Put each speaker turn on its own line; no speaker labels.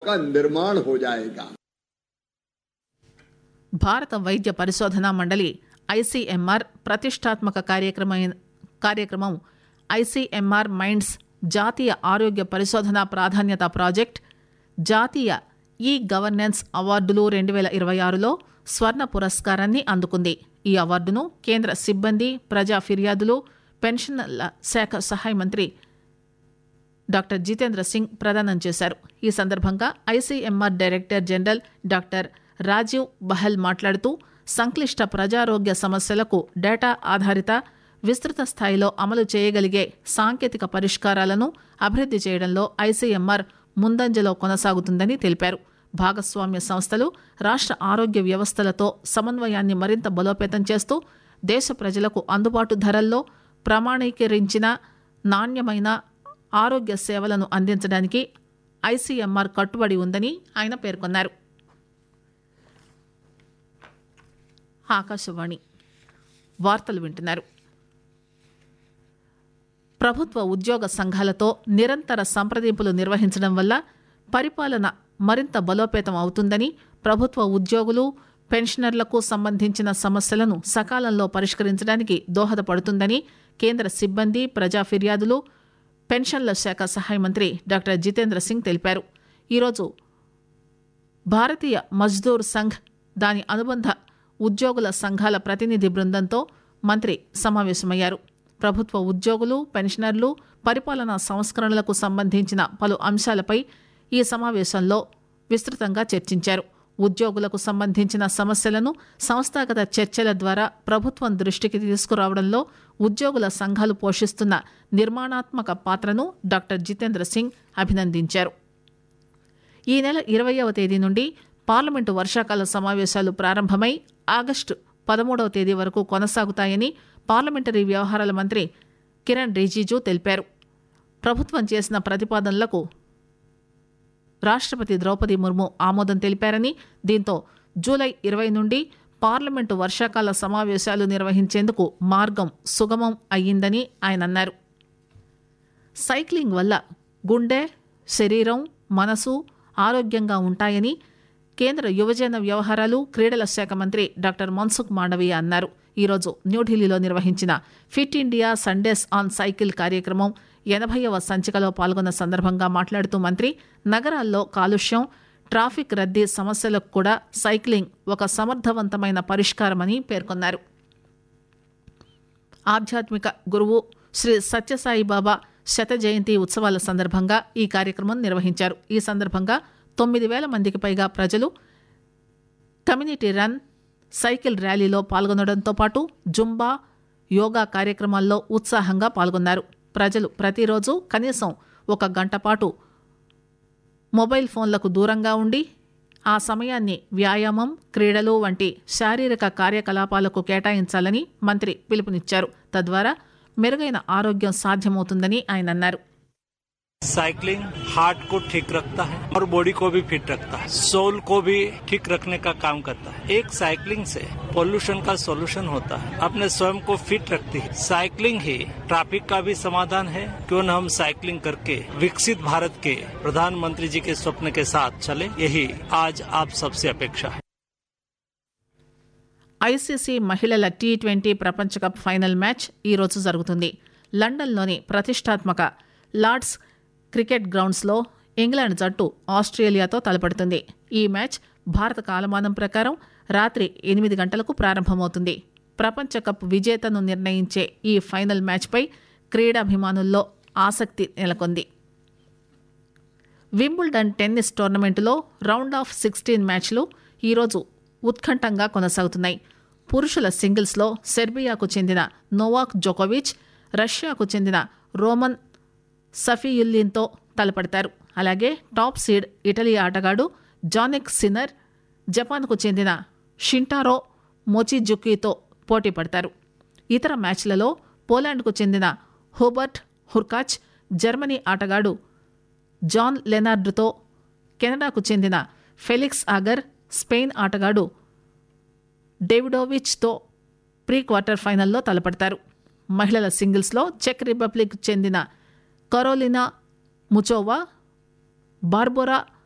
का निर्माण हो जाएगा
భారత వైద్య పరిశోధనా మండలి ఐసీఎంఆర్ ప్రతిష్టాత్మక కార్యక్రమం కార్యక్రమం ఐసీఎంఆర్ మైండ్స్ జాతీయ ఆరోగ్య పరిశోధన ప్రాధాన్యత ప్రాజెక్ట్ జాతీయ ఈ గవర్నెన్స్ అవార్డులు రెండు వేల ఇరవై ఆరులో స్వర్ణ పురస్కారాన్ని అందుకుంది ఈ అవార్డును కేంద్ర సిబ్బంది ప్రజా ఫిర్యాదులు పెన్షన్ల శాఖ సహాయ మంత్రి డాక్టర్ జితేంద్ర సింగ్ ప్రదానం చేశారు ఈ సందర్భంగా ICMR director general doctor Rajiv Bahl మాట్లాడుతూ సంక్లిష్ట ప్రజారోగ్య సమస్యలకు డేటా ఆధారిత విస్తృత స్థాయిలో అమలు చేయగలిగే సాంకేతిక పరిష్కారాలను అభివృద్ది చేయడంలో ఐసీఎంఆర్ ముందంజలో కొనసాగుతుందని తెలిపారు భాగస్వామ్య సంస్థలు రాష్ట్ర ఆరోగ్య వ్యవస్థలతో సమన్వయాన్ని మరింత బలోపేతం చేస్తూ దేశ ప్రజలకు అందుబాటు ధరల్లో ప్రమాణీకరించిన నాణ్యమైన ఆరోగ్య సేవలను అందించడానికి ఐసీఎంఆర్ కట్టుబడి ఉందని ఆయన పేర్కొన్నారు ఆకాశవాణి వార్తలు వింటున్నారు ప్రభుత్వ ఉద్యోగ సంఘాలతో నిరంతర సంప్రదింపులు నిర్వహించడం వల్ల పరిపాలన మరింత బలోపేతం అవుతుందని ప్రభుత్వ ఉద్యోగులు పెన్షనర్లకు సంబంధించిన సమస్యలను సకాలంలో పరిష్కరించడానికి దోహదపడుతుందని కేంద్ర సిబ్బంది ప్రజా ఫిర్యాదులు పెన్షన్ల శాఖ సహాయ మంత్రి డాక్టర్ జితేంద్ర సింగ్ తెలిపారు ఈరోజు భారతీయ మజ్దూర్ సంఘ్ దాని అనుబంధ ఉద్యోగుల సంఘాల ప్రతినిధి బృందంతో మంత్రి సమావేశమయ్యారు ప్రభుత్వ ఉద్యోగులు పెన్షనర్లు పరిపాలనా సంస్కరణలకు సంబంధించిన పలు అంశాలపై ఈ సమావేశంలో విస్తృతంగా చర్చించారు ఉద్యోగులకు సంబంధించిన సమస్యలను సంస్థాగత చర్చల ద్వారా ప్రభుత్వం దృష్టికి తీసుకురావడంలో ఉద్యోగుల సంఘాలు పోషిస్తున్న నిర్మాణాత్మక పాత్రను డాక్టర్ జితేంద్ర సింగ్ అభినందించారు ఈ నెల ఇరవయవ తేదీ నుండి పార్లమెంటు వర్షాకాల సమావేశాలు ప్రారంభమై ఆగస్టు పదమూడవ తేదీ వరకు కొనసాగుతాయని పార్లమెంటరీ వ్యవహారాల మంత్రి కిరణ్ రిజిజు తెలిపారు ప్రభుత్వం చేసిన ప్రతిపాదనలకు రాష్ట్రపతి ద్రౌపది ముర్ము ఆమోదం తెలిపారని దీంతో జూలై ఇరవై నుండి పార్లమెంటు వర్షాకాల సమావేశాలు నిర్వహించేందుకు మార్గం సుగమం అయ్యిందని ఆయన అన్నారు సైక్లింగ్ వల్ల గుండె శరీరం మనసు ఆరోగ్యంగా ఉంటాయని కేంద్ర యువజన వ్యవహారాలు క్రీడల శాఖ మంత్రి డాక్టర్ మన్సుఖ్ మాండవీయ అన్నారు ఈరోజు న్యూఢిల్లీలో నిర్వహించిన fit India Sundays on cycle కార్యక్రమం ఎనభైవ సంచికలో పాల్గొన్న సందర్భంగా మాట్లాడుతూ మంత్రి నగరాల్లో కాలుష్యం ట్రాఫిక్ రద్దీ సమస్యలకు కూడా సైక్లింగ్ ఒక సమర్థవంతమైన పరిష్కారమని పేర్కొన్నారు ఆధ్యాత్మిక గురువు శ్రీ సత్యసాయి బాబా శత జయంతి ఉత్సవాల సందర్భంగా ఈ కార్యక్రమం నిర్వహించారు ఈ సందర్భంగా తొమ్మిది వేల మందికి పైగా ప్రజలు కమ్యూనిటీ రన్ సైకిల్ ర్యాలీలో పాల్గొనడంతో పాటు జుంబా యోగా కార్యక్రమాల్లో ఉత్సాహంగా పాల్గొన్నారు ప్రజలు ప్రతిరోజు కనీసం ఒక గంట పాటు మొబైల్ ఫోన్లకు దూరంగా ఉండి ఆ సమయాన్ని వ్యాయామం క్రీడలు వంటి శారీరక కార్యకలాపాలకు కేటాయించాలని మంత్రి పిలుపునిచ్చారు తద్వారా మెరుగైన ఆరోగ్యం సాధ్యమవుతుందని ఆయన అన్నారు
साइकिलिंग हार्ट को ठीक रखता है और बॉडी को भी फिट रखता है सोल को भी ठीक रखने का काम करता है एक साइकिलिंग से पोल्यूशन का सॉल्यूशन होता है अपने स्वयं को फिट रखती है साइकिलिंग ही ट्रैफिक का भी समाधान है क्यों न हम साइकिलिंग करके विकसित भारत के प्रधानमंत्री जी के स्वप्न के साथ चले यही आज आप सबसे अपेक्षा है
ఐసీసీ మహిళల టీ ట్వంటీ ప్రపంచ కప్ ఫైనల్ మ్యాచ్ ఈరోజు జరుగుతుంది లండన్లోని ప్రతిష్టాత్మక లార్డ్స్ క్రికెట్ గ్రౌండ్స్లో ఇంగ్లాండ్ జట్టు ఆస్ట్రేలియాతో తలపడుతుంది ఈ మ్యాచ్ భారత కాలమానం ప్రకారం రాత్రి ఎనిమిది గంటలకు ప్రారంభమవుతుంది ప్రపంచ కప్ విజేతను నిర్ణయించే ఈ ఫైనల్ మ్యాచ్పై క్రీడాభిమానుల్లో ఆసక్తి నెలకొంది వింబుల్డన్ టెన్నిస్ టోర్నమెంటులో రౌండ్ ఆఫ్ సిక్స్టీన్ మ్యాచ్లు ఈరోజు ఉత్కంఠంగా కొనసాగుతున్నాయి పురుషుల సింగిల్స్లో సెర్బియాకు చెందిన నోవాక్ జోకోవిచ్ రష్యాకు చెందిన రోమన్ సఫియుల్లిన్తో తలపడతారు అలాగే టాప్ సీడ్ ఇటలీ ఆటగాడు జానిక్ సిన్నర్ జపాన్కు చెందిన షింటారో మోచిజుకీతో పోటీ పడతారు ఇతర మ్యాచ్లలో పోలాండ్కు చెందిన హోబర్ట్ హుర్కాచ్ జర్మనీ ఆటగాడు జాన్ లెనార్డ్తో కెనడాకు చెందిన ఫెలిక్స్ ఆగర్ స్పెయిన్ ఆటగాడు డేవిడోవిచ్తో ప్రీ క్వార్టర్ ఫైనల్లో తలపడతారు మహిళల సింగిల్స్లో చెక్ రిపబ్లిక్ చెందిన కరోలినా ముచోవా బార్బోరా